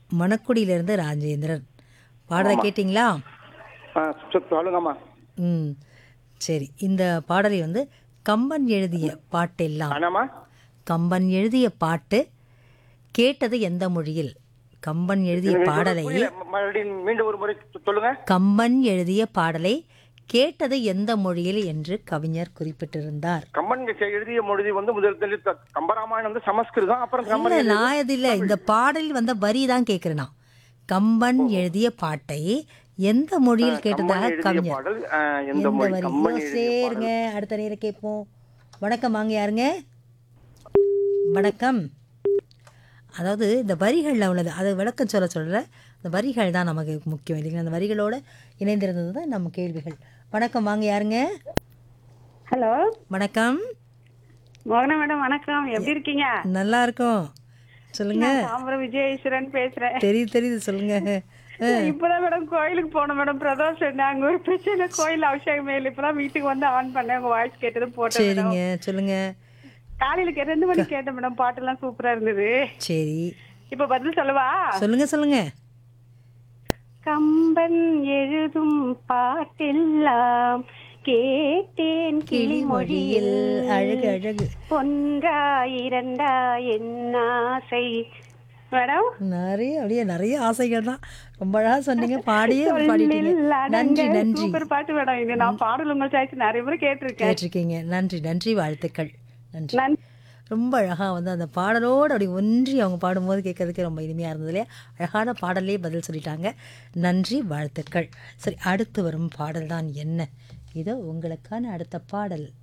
மணக்குடியிலிருந்து ராஜேந்திரன் பாடலை கேட்டிங்களா ஆ சொ- சொல்லுங்கம்மா ம் சரி இந்த பாடலை வந்து கம்பன் எழுதிய பாட்டெல்லாம் ஆனாம்மா கம்பன் எழுதிய பாட்டு கேட்டது எந்த மொழியில் கம்பன் எழுதிய பாடலை புரியல ம- மறுபடியும் மீண்டும் ஒரு முறை சொ- சொல்லுங்க கம்பன் எழுதிய பாடலை கேட்டது எந்த மொழியில் என்று கவிஞர் குறிப்பிட்டிருந்தார் கம்பன் செ- எழுதிய மொழி வந்து முதல் முதலில் த- கம்பராமாயணம் வந்து சமஸ்கிருதம் அப்புறம் கம்பன் இல்ல நான் இது இல்ல இந்த பாடலில் வந்த வரி தான் கேட்கிறேன் நான் கம்பன் எழுதிய பாட்டை எந்த மொழியில் கேட்டதாக எழுதிய கவிஞர் பாடல் ஆ, எந்த எந்த மொழி வரி கம்பன் ஐயோ, எழுதிய சரிங்க அடுத்த நேரம் கேட்போம் வணக்கம் வாங்க யாருங்க வணக்கம் அதாவது இந்த வரிகளில் உள்ளது அதை விளக்கம் சொல்ல சொல்ல இந்த வரிகள் தான் நமக்கு முக்கியம் இல்லைங்களா அந்த வரிகளோட இணைந்திருந்தது தான் நம்ம கேள்விகள் வணக்கம் வாங்க யாருங்க ஹலோ வணக்கம் மோகனா மேடம் வணக்கம் எப்படி இருக்கீங்க நல்லா இருக்கோம் சொல்லுங்க தாம்பரம் விஜயேஸ்வரன் பேசுறேன் தெரியுது தெரியுது சொல்லுங்க இப்பதான் மேடம் கோயிலுக்கு போனோம் மேடம் பிரதோஷம் அங்க ஒரு பிரச்சனை கோயில் அபிஷேகம் இல்லை இப்பதான் வீட்டுக்கு வந்து ஆன் பண்ணேன் உங்க வாய்ஸ் கேட்டது போட்டேன் மேடம் சரிங்க சொல்லுங்க காலையில கே- ரெண்டு மணிக்கு கேட்டேன் மேடம் பாட்டெல்லாம் சூப்பரா இருந்தது சரி இப்ப பதில் சொல்லவா சொல்லுங்க சொல்லுங்க கம்பன் எழுதும் பாட்டெல்லாம் கேட்டேன் கிளிமொழியில் அழகு அழகு ஒன்றா இரண்டா என் ஆசை மேடம் நிறைய அப்படியே நிறைய ஆசைகள் தான் ரொம்ப அழகா சொன்னீங்க பாடியே பாடிட்டீங்க நன்றி நன்றி சூப்பர் பாட்டு மேடம் இது நான் பாடல் உங்கள் சாய்ஸ் நிறைய முறை கேட்டிருக்கேன் கேட்டிருக்கீங்க நன்றி நன்றி வாழ்த்துக்கள் நன்றி நன்றி. ரொம்ப அழகாக வந்து அந்த பாடலோடு அப்படி ஒன்றி அவங்க பாடும்போது கேட்கறதுக்கு ரொம்ப இனிமையாக இருந்தது இல்லையா அழகான பாடலே பதில் சொல்லிட்டாங்க நன்றி வாழ்த்துக்கள் சரி அடுத்து வரும் பாடல் தான் என்ன இதோ உங்களுக்கான அடுத்த பாடல்